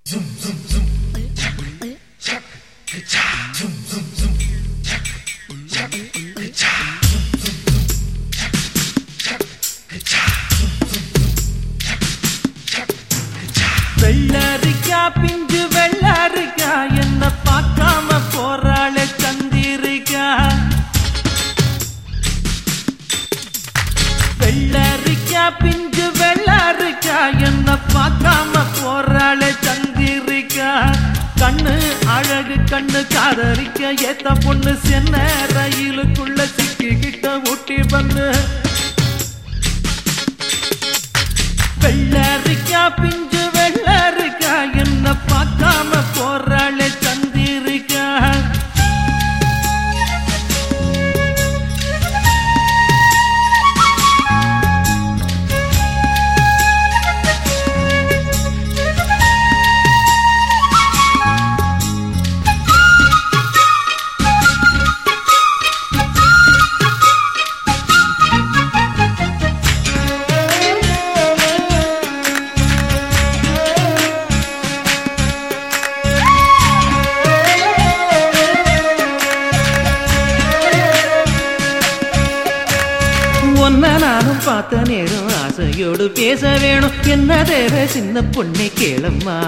வெள்ளரிக்கா பிஞ்சு வெள்ளரிக்கா என்ன பார்க்காம போறாளே சந்திரிக்கா வெள்ளரிக்கா பிஞ்சு வெள்ளரிக்கா என்ன பார்க்காம போறாளே சந்திரிக்கா கண்ணு அழகு கண்ணு காதரிக்க ஏத்த பொண்ணு சென்ன ரயிலுக்குள்ள சிக்கிக்கிட்ட ஊட்டி பண்ணு வெள்ளரிக்கா பிஞ்சு வெள்ளரிக்கா என்ன பார்க்காம போறாளே சந்திரிக்கா ஒன்ன நானும் பார்த்த நேரம் ஆசையோடு பேச வேணும் என்ன தேவை சின்ன பொண்ணை கேளம்மா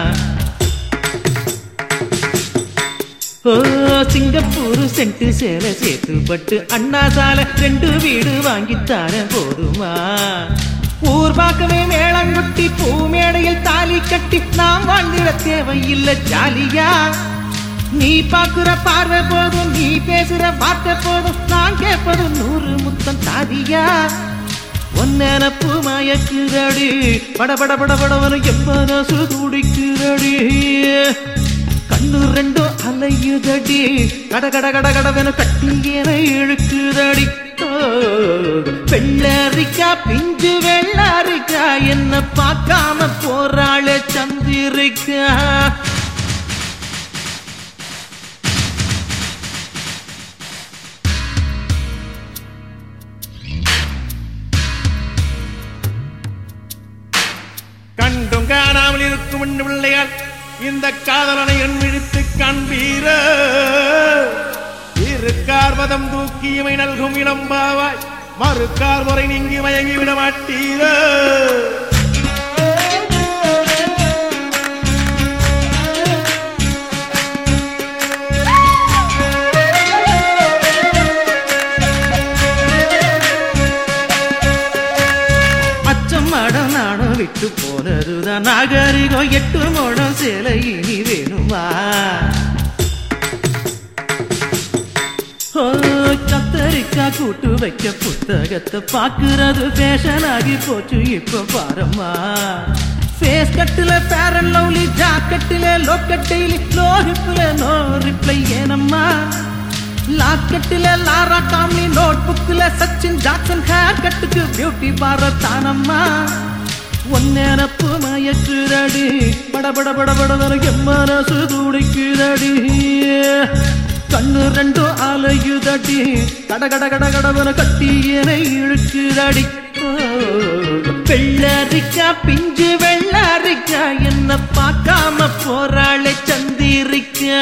ஓ சிங்கப்பூர் சென்ட்டு சேலை சேர்த்து பட்டு அண்ணா சாலை ரெண்டு வீடு வாங்கித்தார போதுமா ஊர் பார்க்கவே மேளங்குட்டி பூ மேடையில் தாலி கட்டி நாம் வாழ்ந்திட தேவையில்லை ஜாலியா நீ பாக்குற பார்வை போதும் நீ பேசுற வார்த்தை போதும் நான் கேட்பது நூறு முத்தம் தாதியா ஒன்னப்பு மயக்குதடி பட பட பட படவனு எம்மனசு துடிக்குதடி கண்ணு ரெண்டும் அலையுதடி கட கட கட கடவென கட்டி என இழுக்குதடி ஓ, வெள்ளரிக்கா பிஞ்சு வெள்ளரிக்கா என்ன பார்க்காம போறாளே சந்திரிக்கா கண்டும் காணாமல் இருக்கும் இந்த பிள்ளையால் இந்த காதலனை என் விழித்து காண்பீர இருக்கார் மதம் தூக்கியமை நல்கும் இளம்பாவாய் மறுக்கார் முறை நீங்கி மயங்கி விட மாட்டீர அச்சம் மடம் நானும் விட்டு போனதுதான் நாகரிகம் எட்டு மோடம் சேலை இனி வேணுமா ஓ, கத்தரிக்கா கூட்டு வைக்க புத்தகத்தை பாக்குறது ஃபேஷன் ஆகி போச்சு இப்ப பாரம்மா ஃபேஸ் கட்டுல ஃபேர் அண்ட் லவ்லி ஜாக்கெட்டுல லோக்கட்டையில லோ ஹிப்ல நோ ரிப்ளை ஏனம்மா லாக்கெட்டுல லாரா காம்லி நோட் புக்ல சச்சின் ஜாக்சன் ஹேர் கட்டுக்கு பியூட்டி பாரத் தானம்மா ஒன்னேனப்பு மயக்குதடி பட பட பட பட எம்மனசு துடிக்குதடி கண்ணு ரெண்டும் அலையுதடி கட கட கட கடவன கட்டி என இழுக்குதடி ஓ, வெள்ளரிக்கா பிஞ்சு வெள்ளரிக்கா என்ன பார்க்காம போறாளே சந்திரிக்கா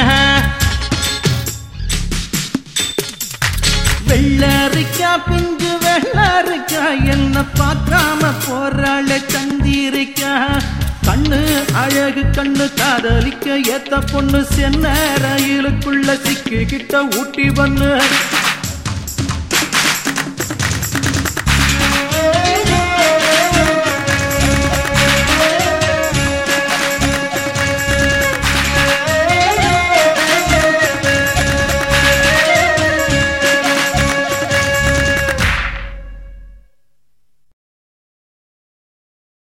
வெள்ளரிக்கா பிஞ்சு வெள்ளரிக்கா என்ன பார்க்காம போறாளே சந்திரிக்கா கண்ணு அழகு கண்ணு காதலிக்க ஏத்த பொண்ணு சென்ன ரயிலுக்குள்ள சிக்கிக்கிட்ட ஊட்டி பண்ணு